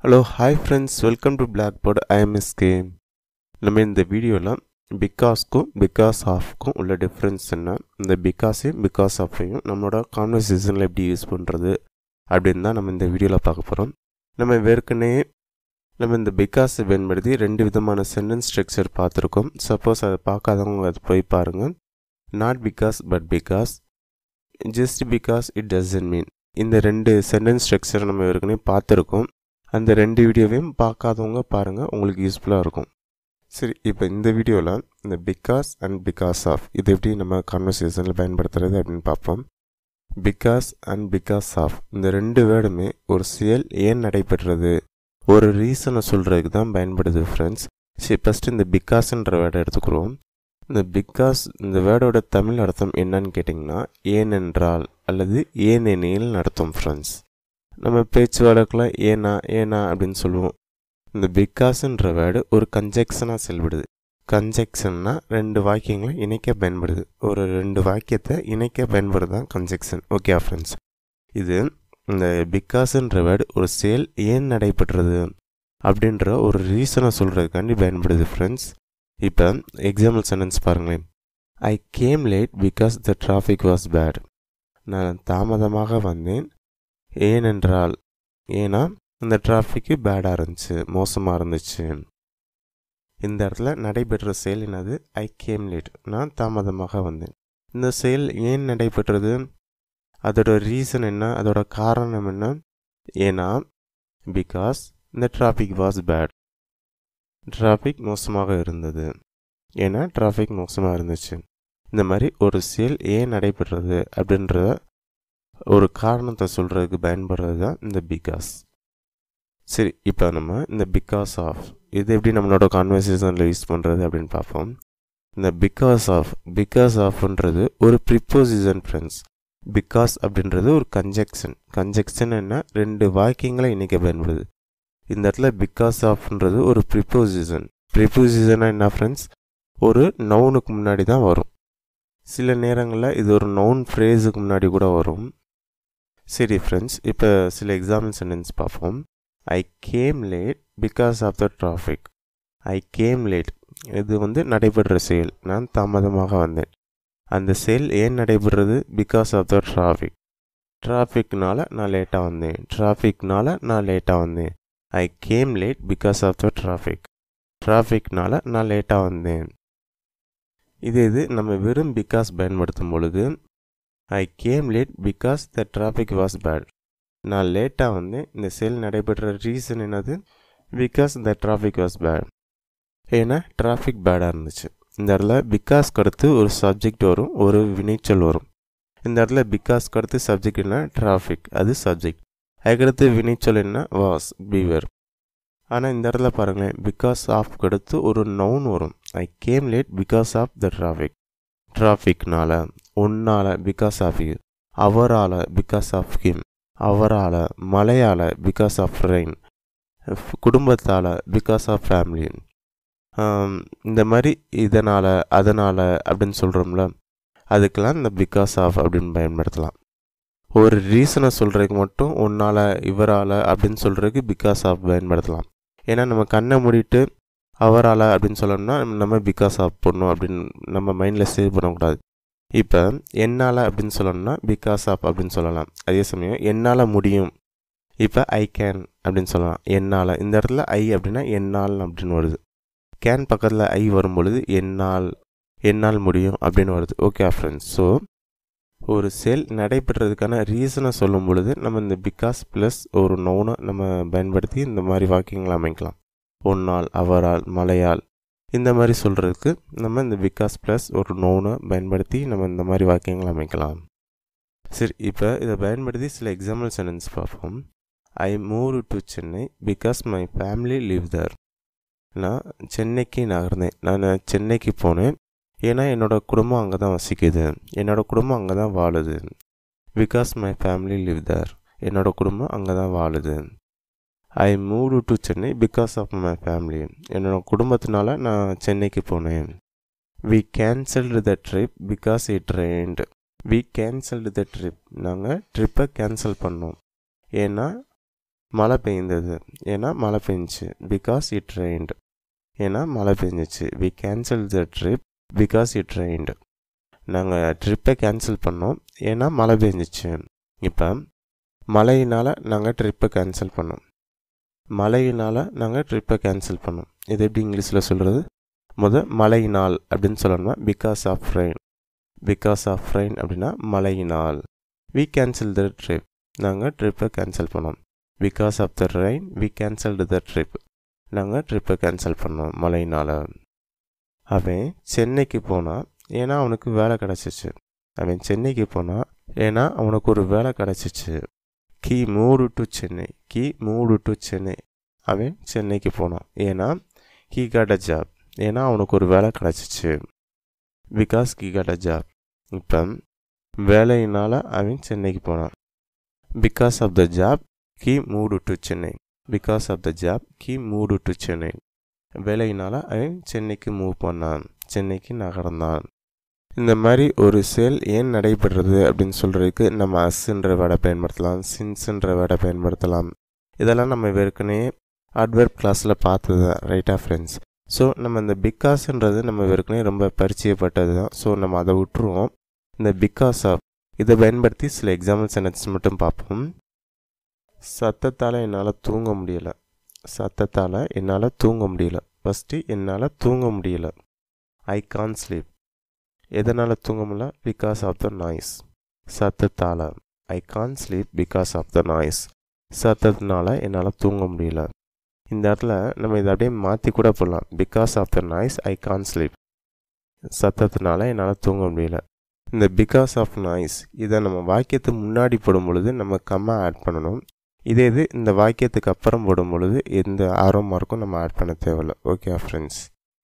hello hi friends welcome to black board IMSK நம்ம இந்த வீடியோவில் பிகாஸ்க்கும் பிகாஸ் ஆஃப்க்கும் உள்ள டிஃப்ரென்ஸ் என்ன இந்த பிகாஸையும் பிகாஸ் ஆஃபையும் நம்மளோட கான்வர்சேஷனில் எப்படி யூஸ் பண்ணுறது அப்படின்னு தான் நம்ம இந்த வீடியோவில் பார்க்க போகிறோம் நம்ம ஏற்கனவே நம்ம இந்த பிகாஸ் பயன்படுத்தி ரெண்டு விதமான சென்டென்ஸ் ஸ்ட்ரக்சர் பார்த்துருக்கோம் சப்போஸ் அதை பார்க்காதவங்க அது போய் பாருங்கள் not because but because just because it doesn't mean இந்த ரெண்டு சென்டென்ஸ் ஸ்ட்ரக்சர் நம்ம ஏற்கனவே பார்த்துருக்கோம் அந்த ரெண்டு வீடியோவையும் பார்க்காதவங்க பாருங்கள் உங்களுக்கு யூஸ்ஃபுல்லாக இருக்கும் சரி இப்போ இந்த வீடியோவில் இந்த பிகாஸ் அண்ட் பிகாஸ் ஆஃப் இது எப்படி நம்ம கான்வர்சேஷனில் பயன்படுத்துறது அப்படின்னு பார்ப்போம் பிகாஸ் அண்ட் பிகாஸ் ஆஃப் இந்த ரெண்டு வேர்டுமே ஒரு செயல் ஏன் நடைபெற்றது ஒரு ரீசனை சொல்கிறதுக்கு தான் பயன்படுது ஃப்ரெண்ட்ஸ் சரி ஃபஸ்ட்டு இந்த பிகாஸ்ன்ற வேர்டை எடுத்துக்கிறோம் இந்த பிகாஸ் இந்த வேர்டோட தமிழ் அர்த்தம் என்னன்னு கேட்டிங்கன்னா ஏனென்றால் அல்லது ஏனெனில் அர்த்தம் ஃப்ரெண்ட்ஸ் நம்ம பேச்சு வழக்கில் ஏனா ஏனா அப்படின்னு சொல்லுவோம் இந்த பிகாஸ்ன்ற வேர்டு ஒரு கன்ஜெக்ஷனாக செயல்படுது கன்ஜெக்ஷன்னா ரெண்டு வாக்கியங்களை இணைக்க பயன்படுது ஒரு ரெண்டு வாக்கியத்தை இணைக்க பயன்படுது தான் கன்ஜெக்ஷன் ஓகே ஃப்ரெண்ட்ஸ் இது இந்த பிகாஸ்ன்ற வேர்டு ஒரு செயல் ஏன் நடைபெற்றது அப்படின்ற ஒரு ரீசனை சொல்கிறதுக்காண்டி பயன்படுது ஃப்ரெண்ட்ஸ் இப்போ எக்ஸாம்பிள் சென்டென்ஸ் பாருங்களேன் I came late because the traffic was bad நான் தாமதமாக வந்தேன் ஏனென்றால் ஏன்னா இந்த டிராஃபிக்கு பேடாக இருந்துச்சு மோசமாக இருந்துச்சு இந்த இடத்துல நடைபெற்ற செயல் என்னது ஐ கேம் லேட் நான் தாமதமாக வந்தேன் இந்த செயல் ஏன் நடைபெற்றது அதோட ரீசன் என்ன அதோட காரணம் என்ன ஏன்னா பிகாஸ் இந்த டிராஃபிக் வாஸ் பேட் டிராஃபிக் மோசமாக இருந்தது ஏன்னா டிராஃபிக் மோசமாக இருந்துச்சு இந்த மாதிரி ஒரு செயல் ஏன் நடைபெறுறது அப்படின்றத ஒரு காரணத்தை சொல்கிறதுக்கு பயன்படுறது தான் இந்த பிகாஸ் சரி இப்போ நம்ம இந்த பிகாஸ் ஆஃப் இது எப்படி நம்மளோட கான்வர்சேஷனில் யூஸ் பண்ணுறது அப்படின்னு பார்ப்போம் இந்த பிகாஸ் ஆஃப் பிகாஸ் ஆஃப்ன்றது ஒரு ப்ரிப்போசிஷன் ஃப்ரெண்ட்ஸ் பிகாஸ் அப்படின்றது ஒரு கன்ஜெக்ஷன் கன்ஜெக்ஷன் என்ன ரெண்டு வாக்கியங்களை இணைக்க பயன்படுது இந்த இடத்துல பிகாஸ் ஆஃப்ன்றது ஒரு ப்ரிப்போசிஷன் ப்ரிப்போசிஷனாக என்ன ஃப்ரெண்ட்ஸ் ஒரு நவுனுக்கு முன்னாடி தான் வரும் சில நேரங்களில் இது ஒரு நவுன் ஃப்ரேஸுக்கு முன்னாடி கூட வரும் சரி ஃப்ரெண்ட்ஸ் இப்போ சில எக்ஸாம்பிள் சென்டென்ஸ் பார்ப்போம் I came late because of the traffic I came late இது வந்து நடைபெற்ற செயல் நான் தாமதமாக வந்தேன் அந்த செயல் ஏன் நடைபெறுறது பிகாஸ் ஆஃப் த டிராஃபிக் டிராஃபிக்னால நான் லேட்டாக வந்தேன் டிராஃபிக்னால நான் லேட்டாக வந்தேன் I came late because of the traffic டிராஃபிக்னால நான் லேட்டாக வந்தேன் இது இது நம்ம வெறும் பிகாஸ் பயன்படுத்தும் பொழுது I came late because the traffic was bad நான் லேட்டாக வந்து இந்த செயல் நடைபெற்ற ரீசன் என்னது because the traffic was bad ஏன்னா டிராஃபிக் பேடாக இருந்துச்சு இந்த இடத்துல பிகாஸ்க்கு அடுத்து ஒரு சப்ஜெக்ட் வரும் ஒரு வினைச்சொல் வரும் இந்த இடத்துல பிகாஸ்க்கு அடுத்து சப்ஜெக்ட் என்ன டிராஃபிக் அது சப்ஜெக்ட் அதுக்கடுத்து வினைச்சொல் என்ன வாஸ் பீவர் ஆனால் இந்த இடத்துல பாருங்களேன் பிகாஸ் ஆஃப்க்கு அடுத்து ஒரு நவுன் வரும் I came late because of the traffic டிராஃபிக்னால உன்னால் பிகாஸ் ஆஃப் யூ அவரால் பிகாஸ் ஆஃப் ஹிம் அவரால் மழையால் பிகாஸ் ஆஃப் ரெயின் குடும்பத்தால் பிகாஸ் ஆஃப் ஃபேமிலி இந்த மாதிரி இதனால் அதனால் அப்படின்னு சொல்கிறோம்ல அதுக்கெல்லாம் இந்த பிகாஸ் ஆஃப் அப்படின்னு பயன்படுத்தலாம் ஒரு ரீசனை சொல்கிறதுக்கு மட்டும் உன்னால் இவரால் அப்படின்னு சொல்கிறதுக்கு பிகாஸ் ஆஃப் பயன்படுத்தலாம் ஏன்னா நம்ம கண்ணை மூடிட்டு அவரால் அப்படின்னு சொல்லணும்னா நம்ம பிகாஸ் ஆஃப் பண்ணணும் அப்படின்னு நம்ம மைண்டில் சேவ் பண்ணக்கூடாது இப்போ என்னால் அப்படின்னு சொல்லணும்னா பிகாஸ் ஆஃப் அப்படின்னு சொல்லலாம் அதே சமயம் என்னால் முடியும் இப்போ ஐ கேன் அப்படின்னு சொல்லலாம் என்னால் இந்த இடத்துல ஐ அப்படின்னா என்னால் அப்படின்னு வருது கேன் பக்கத்தில் ஐ வரும் பொழுது என்னால் என்னால் முடியும் அப்படின்னு வருது ஓகே ஃப்ரெண்ட்ஸ் ஸோ ஒரு செல் நடைபெறதுக்கான ரீசனை சொல்லும் பொழுது நம்ம இந்த பிகாஸ் ப்ளஸ் ஒரு நோனை நம்ம பயன்படுத்தி இந்த மாதிரி வாக்கியங்களை அமைக்கலாம் ஒன்னால் அவரால் மலையால் இந்த மாதிரி சொல்கிறதுக்கு நம்ம இந்த பிகாஸ் ப்ளஸ் ஒரு நோனை பயன்படுத்தி நம்ம இந்த மாதிரி வாக்கியங்களை அமைக்கலாம் சரி இப்போ இதை பயன்படுத்தி சில எக்ஸாம்பிள் சென்டென்ஸ் பார்ப்போம் I move to Chennai because my family live there நான் சென்னைக்கு நகர்ந்தேன் நான் சென்னைக்கு போனேன் ஏன்னா என்னோடய குடும்பம் அங்கே தான் வசிக்குது என்னோடய குடும்பம் அங்கே தான் வாழுது because my family live there என்னோடய குடும்பம் அங்கே தான் வாழுது I move to Chennai because of my family என்னோடய குடும்பத்தினால நான் சென்னைக்கு போனேன் we cancelled the trip because it rained we cancelled the trip நாங்கள் ட்ரிப்பை கேன்சல் பண்ணோம் ஏன்னா மழை பெய்ந்தது ஏன்னா மழை பெஞ்சிச்சு பிகாஸ் இட் ரெயின்டு ஏன்னா மழை பெஞ்சிச்சு we cancel the trip because it rained நாங்கள் ட்ரிப்பை கேன்சல் பண்ணோம் ஏன்னா மழை பெஞ்சிச்சு இப்போ மழையினால் நாங்கள் ட்ரிப்பை கேன்சல் பண்ணோம் மழையினால் நாங்கள் ட்ரிப்பை கேன்சல் பண்ணோம் இது எப்படி இங்கிலீஷில் சொல்கிறது முத மழையினால் அப்படின்னு சொல்லணும்னா because of rain because of rain அப்படின்னா மழையினால் வி கேன்சல் த ட்ரிப் நாங்கள் ட்ரிப்பை கேன்சல் பண்ணோம் because of the rain we cancelled the trip நாங்கள் ட்ரிப்பை கேன்சல் பண்ணோம் மழையினால் அவன் சென்னைக்கு போனான் ஏன்னா அவனுக்கு வேலை கிடச்சிச்சு அவன் சென்னைக்கு போனான் ஏன்னா அவனுக்கு ஒரு வேலை கிடச்சிச்சு he moved to Chennai he moved to Chennai அவன் சென்னைக்கு போனான் ஏன்னா கீ காட் அ ஜாப் ஏன்னா அவனுக்கு ஒரு வேலை கிடச்சிச்சு because he got a job இப்போ வேலையினால் அவன் சென்னைக்கு போனான் because of the job he moved to Chennai because of the job he moved to Chennai வேலையினால் அவன் சென்னைக்கு மூவ் பண்ணான் சென்னைக்கு நகர்ந்தான் இந்த மாதிரி ஒரு செயல் ஏன் நடைபெறுறது அப்படின்னு சொல்கிறதுக்கு நம்ம அஸ்ன்ற வேர்டை பயன்படுத்தலாம் சின்ஸ்ன்ற வேர்டை பயன்படுத்தலாம் இதெல்லாம் நம்ம ஏற்கனவே அட்வர்ப் கிளாஸில் பார்த்தது தான் ரைட்டா ஃப்ரெண்ட்ஸ் ஸோ நம்ம இந்த பிகாஸ்ன்றது நம்ம ஏற்கனவே ரொம்ப பரிச்சயப்பட்டது தான் ஸோ நம்ம அதை விட்டுருவோம் இந்த பிகாஸ் ஆஃப் இதை பயன்படுத்தி சில எக்ஸாம்பிள் சென்டென்ஸ் மட்டும் பார்ப்போம் சத்தத்தால் என்னால் தூங்க முடியலை சத்தத்தால் என்னால் தூங்க முடியல ஃபஸ்ட்டு என்னால் தூங்க முடியல ஐ கான் ஸ்லீப் எதனால் தூங்க முடியல பிகாஸ் ஆஃப் த நாய்ஸ் சத்தத்தால் I can't sleep because of the noise சத்தத்தினால என்னால் தூங்க முடியல இந்த இடத்துல நம்ம இதை அப்படியே மாற்றி கூட போடலாம் because of the noise I can't sleep சத்தத்தினால என்னால் தூங்க முடியல இந்த பிகாஸ் ஆஃப் நாய்ஸ் இதை நம்ம வாக்கியத்துக்கு முன்னாடி போடும் பொழுது நம்ம கம்மா ஆட் பண்ணணும் இதே இது இந்த வாக்கியத்துக்கு அப்புறம் போடும் பொழுது எந்த ஆரோ மார்க்கும் நம்ம ஆட் பண்ண தேவையில்ல ஓகே ஃப்ரெண்ட்ஸ்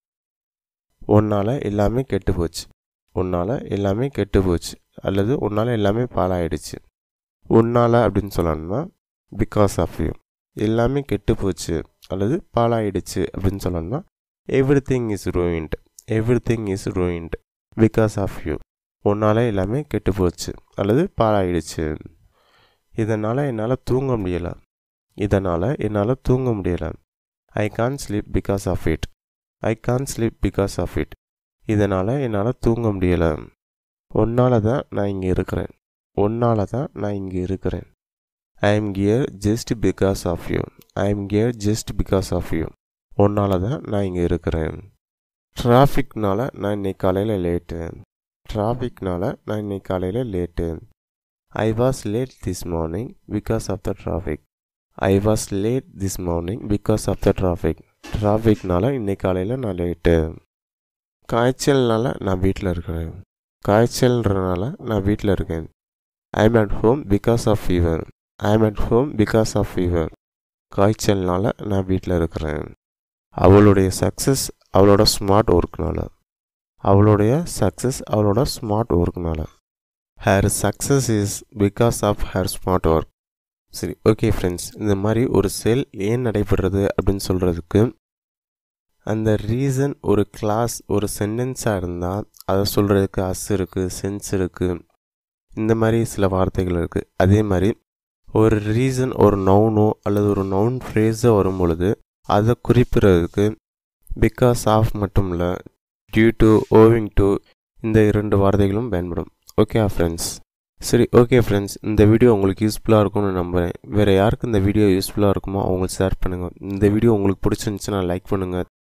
உன்னால் எல்லாமே கெட்டு போச்சு உன்னால் எல்லாமே கெட்டு போச்சு அல்லது உன்னால் எல்லாமே பாழாயிடுச்சு உன்னால் அப்படின்னு சொல்லணும்னா பிகாஸ் ஆஃப் யூ எல்லாமே கெட்டு போச்சு அல்லது பாழாயிடுச்சு அப்படின்னு சொல்லணும்னா everything is ruined everything is ruined because of you உன்னால் எல்லாமே கெட்டு போச்சு அல்லது பாழாயிடுச்சு இதனால் என்னால் தூங்க முடியலை இதனால் என்னால் தூங்க முடியலை I can't sleep because of it I can't sleep because of it இதனால் என்னால் தூங்க முடியலை உன்னால தான் நான் இங்கே இருக்கிறேன் உன்னால தான் நான் இங்கே இருக்கிறேன் I am here just because of you I am here just because of you உன்னால தான் நான் இங்கே இருக்கிறேன் டிராஃபிக்னால நான் இன்னைக்கு காலையில் லேட்டு டிராஃபிக்னால நான் இன்னைக்கு காலையில் late I was late this morning because of the traffic I was late this morning because of the traffic டிராஃபிக்னால இன்னைக்கு காலையில் நான் லேட்டு காய்ச்சல்னால நான் வீட்டில் இருக்கிறேன் காய்ச்சல்ன்றனால நான் வீட்டில் இருக்கேன் I am at home because of fever I am at home because of fever காய்ச்சல்னால நான் வீட்டில் இருக்கிறேன் அவளுடைய சக்ஸஸ் அவளோட ஸ்மார்ட் ஒர்க்னால அவளுடைய சக்ஸஸ் அவளோட ஸ்மார்ட் ஒர்க்னால her success is because of her smart work சரி ஓகே ஃப்ரெண்ட்ஸ் இந்த மாதிரி ஒரு செல் ஏன் நடைபெறுறது அப்படின்னு சொல்கிறதுக்கு அந்த ரீசன் ஒரு கிளாஸ் ஒரு சென்டென்ஸாக இருந்தால் அதை சொல்கிறதுக்கு அஸ் இருக்குது சென்ஸ் இருக்குது இந்த மாதிரி சில வார்த்தைகள் இருக்குது அதே மாதிரி ஒரு ரீசன் ஒரு நவுனோ அல்லது ஒரு நவுன் ஃப்ரேஸோ வரும் பொழுது அதை குறிப்பிடுறதுக்கு பிகாஸ் ஆஃப் மட்டும் இல்லை டியூ டு ஓவிங் டு இந்த இரண்டு வார்த்தைகளும் பயன்படும் ஓகே ஃப்ரெண்ட்ஸ் சரி ஓகே ஃப்ரெண்ட்ஸ் இந்த வீடியோ உங்களுக்கு யூஸ்ஃபுல்லாக இருக்கும்னு நம்புகிறேன் வேறு யாருக்கு இந்த வீடியோ யூஸ்ஃபுல்லாக இருக்குமோ அவங்களுக்கு ஷேர் பண்ணுங்கள் இந்த வீடியோ உங்களுக்கு பிடிச்சிருந்துச்சுன்னா லைக் பண்ணுங்கள்